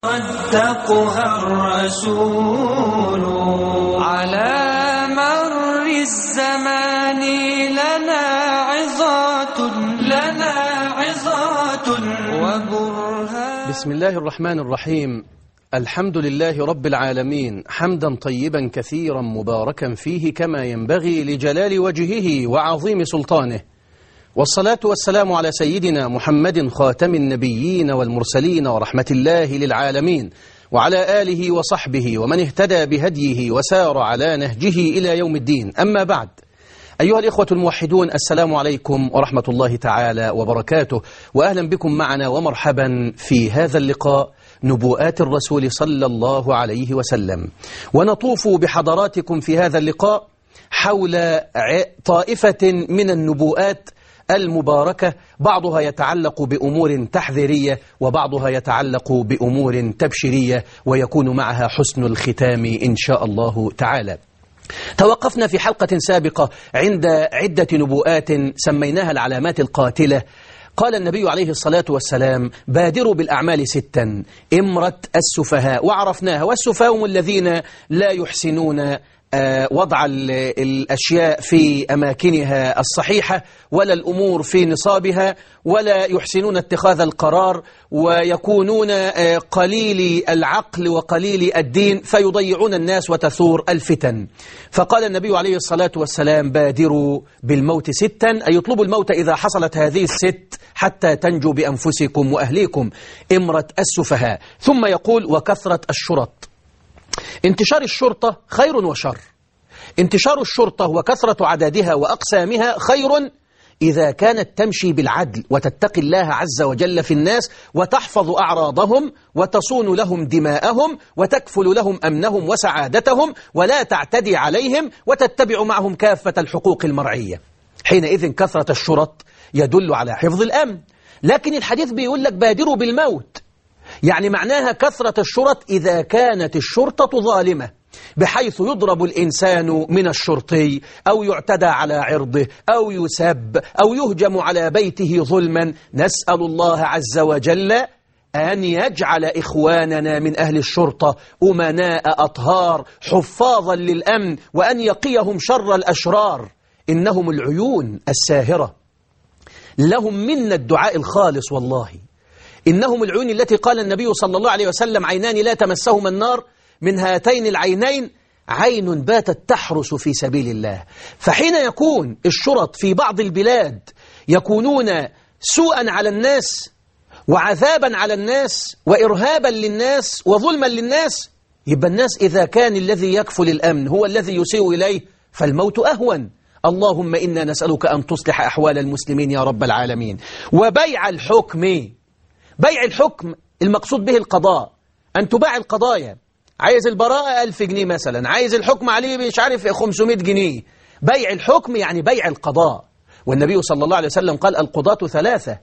صدقها الرسول على مر الزمان لنا عظات لنا عظات وبرهان بسم الله الرحمن الرحيم الحمد لله رب العالمين حمدا طيبا كثيرا مباركا فيه كما ينبغي لجلال وجهه وعظيم سلطانه والصلاة والسلام على سيدنا محمد خاتم النبيين والمرسلين ورحمة الله للعالمين وعلى آله وصحبه ومن اهتدى بهديه وسار على نهجه إلى يوم الدين أما بعد أيها الإخوة الموحدون السلام عليكم ورحمة الله تعالى وبركاته وأهلا بكم معنا ومرحبا في هذا اللقاء نبوءات الرسول صلى الله عليه وسلم ونطوف بحضراتكم في هذا اللقاء حول طائفة من النبوءات المباركة بعضها يتعلق بأمور تحذيرية وبعضها يتعلق بأمور تبشيرية ويكون معها حسن الختام إن شاء الله تعالى توقفنا في حلقة سابقة عند عدة نبوءات سميناها العلامات القاتلة قال النبي عليه الصلاة والسلام بادروا بالأعمال ستا إمرة السفهاء وعرفناها والسفهاء هم الذين لا يحسنون وضع الأشياء في أماكنها الصحيحة ولا الأمور في نصابها ولا يحسنون اتخاذ القرار ويكونون قليل العقل وقليل الدين فيضيعون الناس وتثور الفتن فقال النبي عليه الصلاة والسلام بادروا بالموت ستا أي يطلبوا الموت إذا حصلت هذه الست حتى تنجوا بأنفسكم وأهليكم إمرة السفهاء ثم يقول وكثرة الشرط انتشار الشرطة خير وشر انتشار الشرطة وكثرة عددها وأقسامها خير إذا كانت تمشي بالعدل وتتقي الله عز وجل في الناس وتحفظ أعراضهم وتصون لهم دماءهم وتكفل لهم أمنهم وسعادتهم ولا تعتدي عليهم وتتبع معهم كافة الحقوق المرعية حينئذ كثرة الشرط يدل على حفظ الأمن لكن الحديث بيقول لك بادروا بالموت يعني معناها كثرة الشرط إذا كانت الشرطة ظالمة بحيث يضرب الإنسان من الشرطي أو يعتدى على عرضه أو يسب أو يهجم على بيته ظلما نسأل الله عز وجل أن يجعل إخواننا من أهل الشرطة أمناء أطهار حفاظا للأمن وأن يقيهم شر الأشرار إنهم العيون الساهرة لهم منا الدعاء الخالص والله إنهم العيون التي قال النبي صلى الله عليه وسلم عينان لا تمسهما النار من هاتين العينين عين باتت تحرس في سبيل الله فحين يكون الشرط في بعض البلاد يكونون سوءا على الناس وعذابا على الناس وإرهابا للناس وظلما للناس يبقى الناس إذا كان الذي يكفل الأمن هو الذي يسيء إليه فالموت أهون اللهم إنا نسألك أن تصلح أحوال المسلمين يا رب العالمين وبيع الحكم بيع الحكم المقصود به القضاء أن تباع القضايا عايز البراءة ألف جنيه مثلا عايز الحكم عليه مش عارف 500 جنيه بيع الحكم يعني بيع القضاء والنبي صلى الله عليه وسلم قال القضاة ثلاثة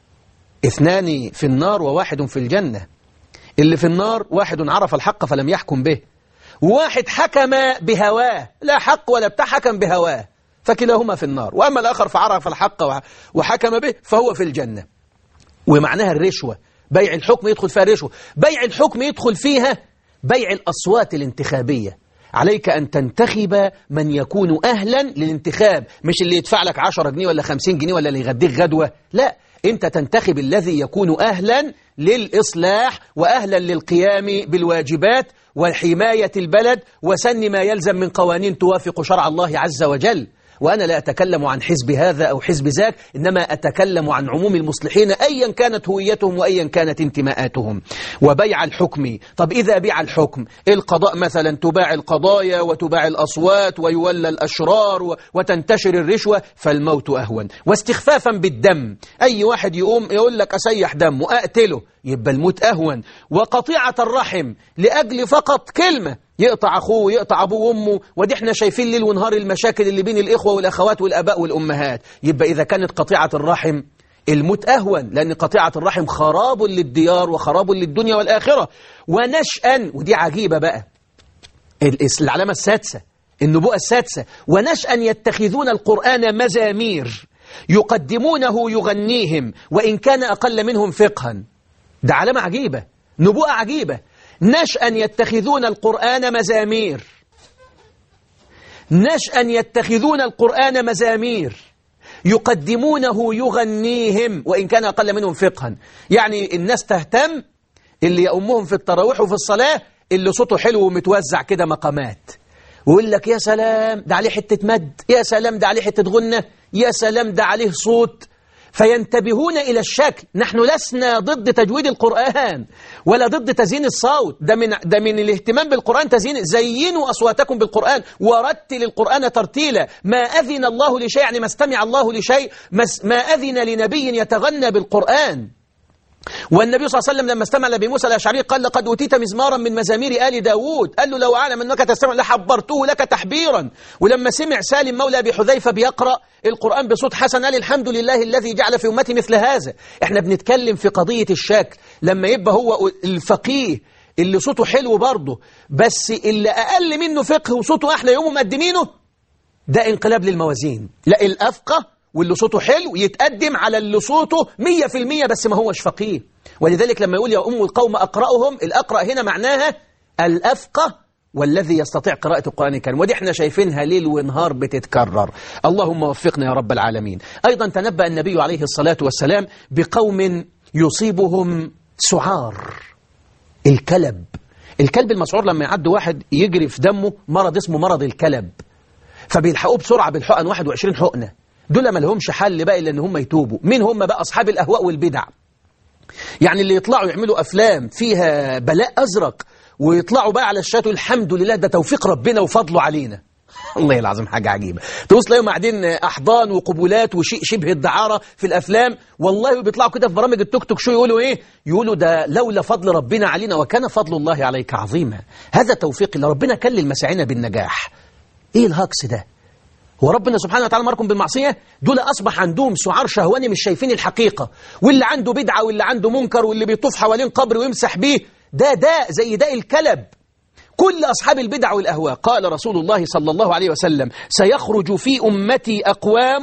اثنان في النار وواحد في الجنة اللي في النار واحد عرف الحق فلم يحكم به واحد حكم بهواه لا حق ولا بتاع حكم بهواه فكلاهما في النار وأما الآخر فعرف الحق وحكم به فهو في الجنة ومعناها الرشوة بيع الحكم يدخل فيها الرشوة بيع الحكم يدخل فيها بيع الأصوات الانتخابية عليك أن تنتخب من يكون أهلا للانتخاب مش اللي يدفع لك 10 جنيه ولا 50 جنيه ولا اللي يغديك غدوة لا أنت تنتخب الذي يكون أهلا للإصلاح وأهلا للقيام بالواجبات وحماية البلد وسن ما يلزم من قوانين توافق شرع الله عز وجل وأنا لا أتكلم عن حزب هذا أو حزب ذاك إنما أتكلم عن عموم المصلحين أيا كانت هويتهم وأيا كانت انتماءاتهم وبيع الحكم طب إذا بيع الحكم القضاء مثلا تباع القضايا وتباع الأصوات ويولى الأشرار وتنتشر الرشوة فالموت أهون واستخفافا بالدم أي واحد يقوم يقول لك أسيح دمه أقتله يبقى الموت أهون وقطيعة الرحم لأجل فقط كلمة يقطع أخوه يقطع أبوه وأمه ودي احنا شايفين ليل ونهار المشاكل اللي بين الإخوة والأخوات والأباء والأمهات يبقى إذا كانت قطيعة الرحم الموت أهون لأن قطيعة الرحم خراب للديار وخراب للدنيا والآخرة ونشأا ودي عجيبة بقى العلامة السادسة النبوءة السادسة ونشأا يتخذون القرآن مزامير يقدمونه يغنيهم وإن كان أقل منهم فقها ده علامة عجيبة نبوءة عجيبة نشأ يتخذون القرآن مزامير نشأ يتخذون القرآن مزامير يقدمونه يغنيهم وإن كان أقل منهم فقها يعني الناس تهتم اللي يأمهم في التراويح وفي الصلاة اللي صوته حلو ومتوزع كده مقامات ويقول لك يا سلام ده عليه حتة مد يا سلام ده عليه حتة غنة يا سلام ده عليه صوت فينتبهون إلى الشكل نحن لسنا ضد تجويد القرآن ولا ضد تزيين الصوت ده من, ده من الاهتمام بالقرآن تزيين زينوا أصواتكم بالقرآن ورتل القرآن ترتيلا ما أذن الله لشيء يعني ما استمع الله لشيء ما أذن لنبي يتغنى بالقرآن والنبي صلى الله عليه وسلم لما استمع لأبي موسى الأشعري قال لقد أوتيت مزمارا من مزامير آل داوود قال له لو أعلم أنك تستمع لحبرته لك تحبيرا ولما سمع سالم مولى أبي حذيفة بيقرأ القرآن بصوت حسن قال الحمد لله الذي جعل في أمتي مثل هذا احنا بنتكلم في قضية الشكل لما يبقى هو الفقيه اللي صوته حلو برضه بس اللي أقل منه فقه وصوته أحلى يوم مقدمينه ده انقلاب للموازين لا الأفقه واللي صوته حلو يتقدم على اللي صوته 100% بس ما هوش فقيه ولذلك لما يقول يا أم القوم أقرأهم الأقرأ هنا معناها الأفقه والذي يستطيع قراءة القرآن الكريم ودي احنا شايفينها ليل ونهار بتتكرر اللهم وفقنا يا رب العالمين أيضا تنبأ النبي عليه الصلاة والسلام بقوم يصيبهم سعار الكلب الكلب المسعور لما يعد واحد يجري في دمه مرض اسمه مرض الكلب فبيلحقوه بسرعة بالحقن 21 حقنة دول ما لهمش حل بقى إلا إن هم يتوبوا مين هم بقى أصحاب الأهواء والبدع يعني اللي يطلعوا يعملوا أفلام فيها بلاء أزرق ويطلعوا بقى على الشات الحمد لله ده توفيق ربنا وفضله علينا الله العظيم حاجة عجيبة توصل لهم قاعدين أحضان وقبولات وشيء شبه الدعارة في الأفلام والله بيطلعوا كده في برامج التوك توك شو يقولوا إيه يقولوا ده لولا فضل ربنا علينا وكان فضل الله عليك عظيما هذا توفيق اللي ربنا كلل مساعينا بالنجاح إيه الهكس ده هو ربنا سبحانه وتعالى مركم بالمعصية دول أصبح عندهم سعار شهواني مش شايفين الحقيقة واللي عنده بدعة واللي عنده منكر واللي بيطوف حوالين قبر ويمسح بيه ده داء زي داء الكلب كل أصحاب البدع والأهواء قال رسول الله صلى الله عليه وسلم سيخرج في أمتي أقوام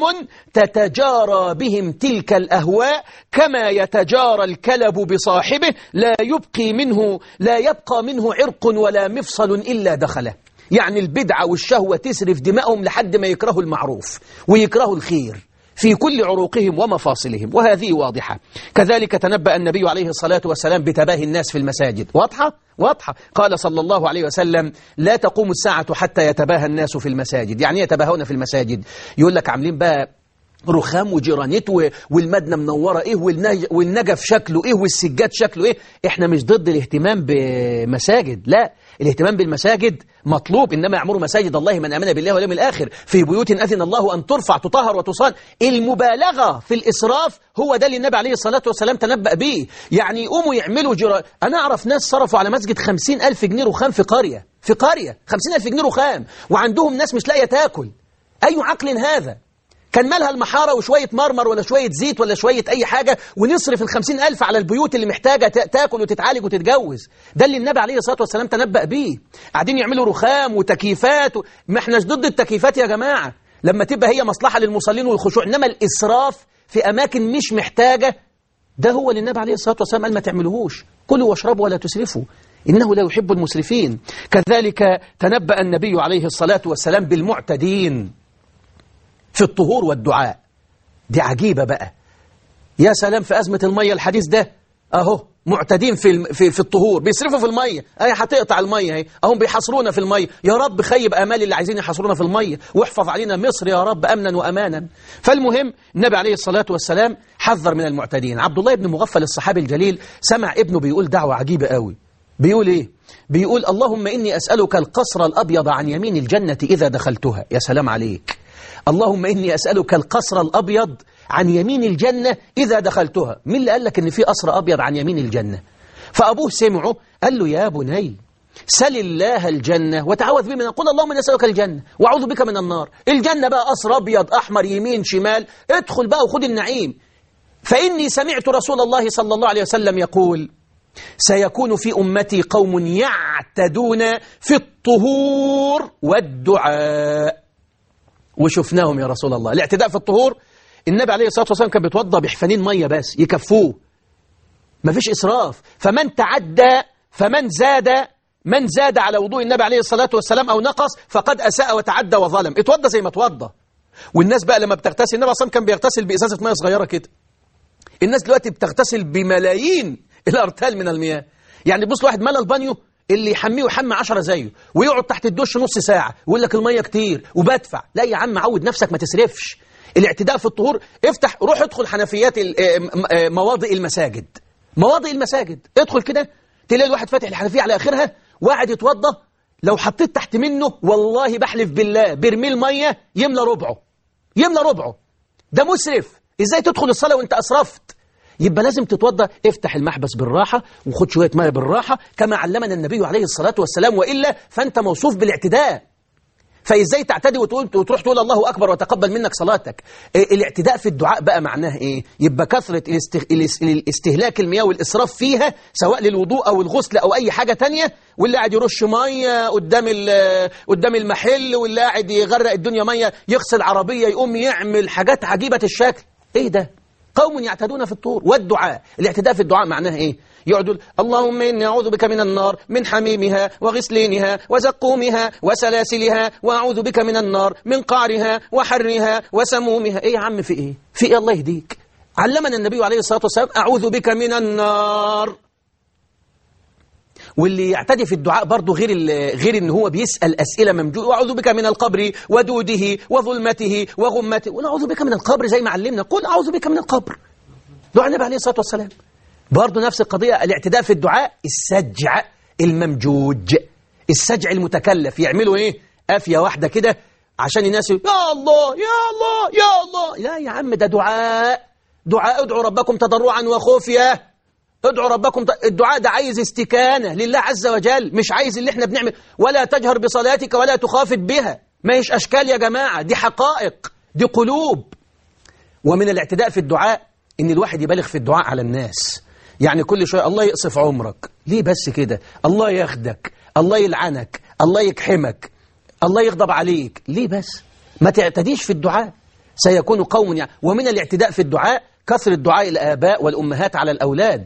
تتجارى بهم تلك الأهواء كما يتجارى الكلب بصاحبه لا يبقي منه لا يبقى منه عرق ولا مفصل إلا دخله يعني البدعة والشهوة تسرف دماءهم لحد ما يكرهوا المعروف ويكرهوا الخير في كل عروقهم ومفاصلهم وهذه واضحة كذلك تنبأ النبي عليه الصلاة والسلام بتباهي الناس في المساجد واضحة؟ واضحة قال صلى الله عليه وسلم لا تقوم الساعة حتى يتباهى الناس في المساجد يعني يتباهون في المساجد يقول لك عاملين بقى رخام وجرانيت والمدنة منورة ايه والنجف شكله ايه والسجاد شكله ايه احنا مش ضد الاهتمام بمساجد لا الاهتمام بالمساجد مطلوب إنما يعمر مساجد الله من أمن بالله واليوم الآخر في بيوت أذن الله أن ترفع تطهر وتصان المبالغة في الإسراف هو ده اللي النبي عليه الصلاة والسلام تنبأ به يعني يقوموا يعملوا جرا أنا أعرف ناس صرفوا على مسجد خمسين ألف جنيه رخام في قرية في قرية خمسين ألف جنيه رخام وعندهم ناس مش لاقية تاكل أي عقل هذا كان مالها المحارة وشوية مرمر ولا شوية زيت ولا شوية أي حاجة ونصرف الخمسين ألف على البيوت اللي محتاجة تاكل وتتعالج وتتجوز ده اللي النبي عليه الصلاة والسلام تنبأ بيه قاعدين يعملوا رخام وتكييفات و... ما احناش ضد التكييفات يا جماعة لما تبقى هي مصلحة للمصلين والخشوع إنما الإسراف في أماكن مش محتاجة ده هو اللي النبي عليه الصلاة والسلام قال ما تعملوهوش كلوا واشربوا ولا تسرفوا إنه لا يحب المسرفين كذلك تنبأ النبي عليه الصلاة والسلام بالمعتدين في الطهور والدعاء دي عجيبة بقى يا سلام في أزمة المية الحديث ده أهو معتدين في في في الطهور بيصرفوا في المية أهي هتقطع المية أهي أهم بيحصرونا في المية يا رب خيب آمال اللي عايزين يحصرونا في المية واحفظ علينا مصر يا رب أمنا وأمانا فالمهم النبي عليه الصلاة والسلام حذر من المعتدين عبد الله بن مغفل الصحابي الجليل سمع ابنه بيقول دعوة عجيبة قوي بيقول إيه بيقول اللهم إني أسألك القصر الأبيض عن يمين الجنة إذا دخلتها يا سلام عليك اللهم إني أسألك القصر الأبيض عن يمين الجنة إذا دخلتها مين اللي قال لك إن في قصر أبيض عن يمين الجنة فأبوه سمعه قال له يا بني سل الله الجنة وتعوذ به من قل اللهم إني أسألك الجنة وأعوذ بك من النار الجنة بقى قصر أبيض أحمر يمين شمال ادخل بقى وخد النعيم فإني سمعت رسول الله صلى الله عليه وسلم يقول سيكون في أمتي قوم يعتدون في الطهور والدعاء وشفناهم يا رسول الله الاعتداء في الطهور النبي عليه الصلاة والسلام كان بيتوضى بحفنين مية بس يكفوه مفيش إسراف فمن تعدى فمن زاد من زاد على وضوء النبي عليه الصلاة والسلام أو نقص فقد أساء وتعدى وظلم اتوضى زي ما اتوضى والناس بقى لما بتغتسل النبي أصلا كان بيغتسل بإزازة مية صغيرة كده الناس دلوقتي بتغتسل بملايين الأرتال من المياه يعني بص واحد ملى البانيو اللي يحميه ويحمي 10 زيه ويقعد تحت الدش نص ساعة ويقول لك المية كتير وبدفع لا يا عم عود نفسك ما تسرفش الاعتداء في الطهور افتح روح ادخل حنفيات ال- آه، م- آه، مواضع المساجد مواضع المساجد ادخل كده تلاقي الواحد فاتح الحنفية على آخرها وقاعد يتوضى لو حطيت تحت منه والله بحلف بالله برميل مية يملى ربعه يملى ربعه ده مسرف ازاي تدخل الصلاة وانت اسرفت يبقى لازم تتوضى افتح المحبس بالراحة وخد شوية مية بالراحة كما علمنا النبي عليه الصلاة والسلام وإلا فأنت موصوف بالاعتداء فازاي تعتدي وتقول وتروح تقول الله اكبر وتقبل منك صلاتك إيه الاعتداء في الدعاء بقى معناه ايه يبقى كثره الاست- الاس- الاستهلاك المياه والاسراف فيها سواء للوضوء او الغسل او اي حاجه تانية واللي قاعد يرش ميه قدام ال- قدام المحل واللي قاعد يغرق الدنيا ميه يغسل عربيه يقوم يعمل حاجات عجيبه الشكل ايه ده قوم يعتدون في الطور والدعاء الاعتداء في الدعاء معناه ايه يقعد يقول اللهم إني أعوذ بك من النار من حميمها وغسلينها وزقومها وسلاسلها وأعوذ بك من النار من قعرها وحرها وسمومها إيه يا عم في إيه في إيه الله يهديك علمنا النبي عليه الصلاة والسلام أعوذ بك من النار واللي يعتدي في الدعاء برضه غير ال- غير ان هو بيسال اسئله ممجوده واعوذ بك من القبر ودوده وظلمته وغمته ونعوذ بك من القبر زي ما علمنا قل اعوذ بك من القبر دعاء النبي عليه الصلاه والسلام برضه نفس القضيه الاعتداء في الدعاء السجع الممجوج السجع المتكلف يعملوا ايه قافيه واحده كده عشان الناس يقول يا الله يا الله يا الله لا يا عم ده دعاء دعاء ادعوا ربكم تضرعا وخفيه ادعوا ربكم ت- الدعاء ده عايز استكانة لله عز وجل مش عايز اللي احنا بنعمل ولا تجهر بصلاتك ولا تخافت بها ما هيش أشكال يا جماعة دي حقائق دي قلوب ومن الاعتداء في الدعاء ان الواحد يبالغ في الدعاء على الناس يعني كل شوية الله يقصف عمرك ليه بس كده الله ياخدك الله يلعنك الله يكحمك الله يغضب عليك ليه بس ما تعتديش في الدعاء سيكون قوم يعني ومن الاعتداء في الدعاء كثر الدعاء الآباء والأمهات على الأولاد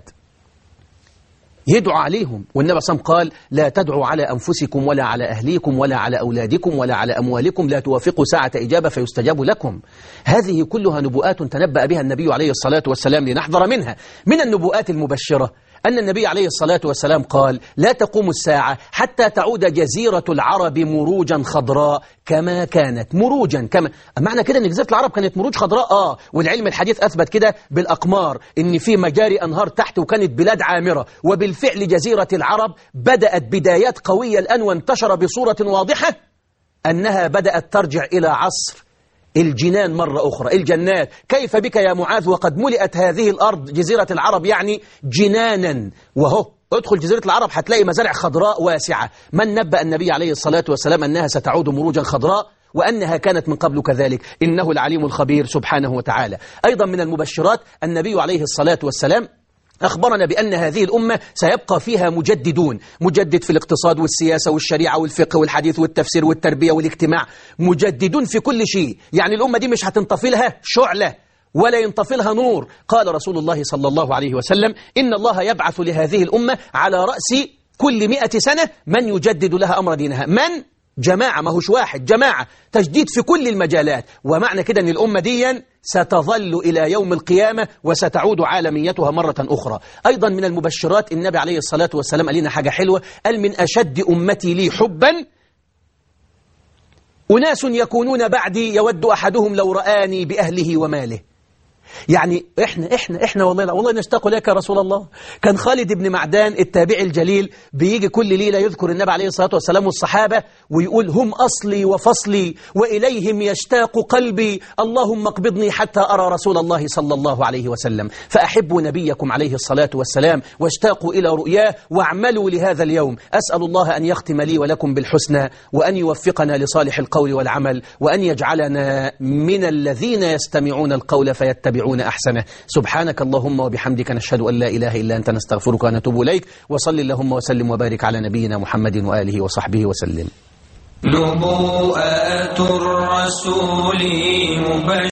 يدعو عليهم والنبي صلى الله عليه وسلم قال لا تدعوا على أنفسكم ولا على أهليكم ولا على أولادكم ولا على أموالكم لا توافقوا ساعة إجابة فيستجاب لكم هذه كلها نبوءات تنبأ بها النبي عليه الصلاة والسلام لنحذر منها من النبوءات المبشرة أن النبي عليه الصلاة والسلام قال لا تقوم الساعة حتى تعود جزيرة العرب مروجا خضراء كما كانت مروجا كما معنى كده أن جزيرة العرب كانت مروج خضراء آه والعلم الحديث أثبت كده بالأقمار أن في مجاري أنهار تحت وكانت بلاد عامرة وبالفعل جزيرة العرب بدأت بدايات قوية الآن وانتشر بصورة واضحة أنها بدأت ترجع إلى عصر الجنان مرة أخرى الجنات كيف بك يا معاذ وقد ملئت هذه الأرض جزيرة العرب يعني جنانا وهو ادخل جزيرة العرب هتلاقي مزارع خضراء واسعة من نبأ النبي عليه الصلاة والسلام أنها ستعود مروجا خضراء وأنها كانت من قبل كذلك إنه العليم الخبير سبحانه وتعالى أيضا من المبشرات النبي عليه الصلاة والسلام أخبرنا بأن هذه الأمة سيبقى فيها مجددون مجدد في الاقتصاد والسياسة والشريعة والفقه والحديث والتفسير والتربية والاجتماع مجددون في كل شيء يعني الأمة دي مش هتنطفي لها شعلة ولا ينطفي لها نور قال رسول الله صلى الله عليه وسلم إن الله يبعث لهذه الأمة على رأس كل مئة سنة من يجدد لها أمر دينها من جماعة ما هوش واحد جماعة تجديد في كل المجالات ومعنى كده أن الأمة دي ستظل إلى يوم القيامة وستعود عالميتها مرة أخرى أيضا من المبشرات النبي عليه الصلاة والسلام قال لنا حاجة حلوة قال من أشد أمتي لي حبا أناس يكونون بعدي يود أحدهم لو رآني بأهله وماله يعني احنا احنا احنا والله لا والله نشتاق لك يا رسول الله كان خالد بن معدان التابعي الجليل بيجي كل ليله يذكر النبي عليه الصلاه والسلام والصحابه ويقول هم اصلي وفصلي واليهم يشتاق قلبي اللهم اقبضني حتى ارى رسول الله صلى الله عليه وسلم فاحبوا نبيكم عليه الصلاه والسلام واشتاقوا الى رؤياه واعملوا لهذا اليوم اسال الله ان يختم لي ولكم بالحسنى وان يوفقنا لصالح القول والعمل وان يجعلنا من الذين يستمعون القول فيتبعون أحسنه سبحانك اللهم وبحمدك نشهد أن لا إله إلا أنت نستغفرك ونتوب إليك وصل اللهم وسلم وبارك على نبينا محمد وآله وصحبه وسلم نبوءات الرسول مبشرة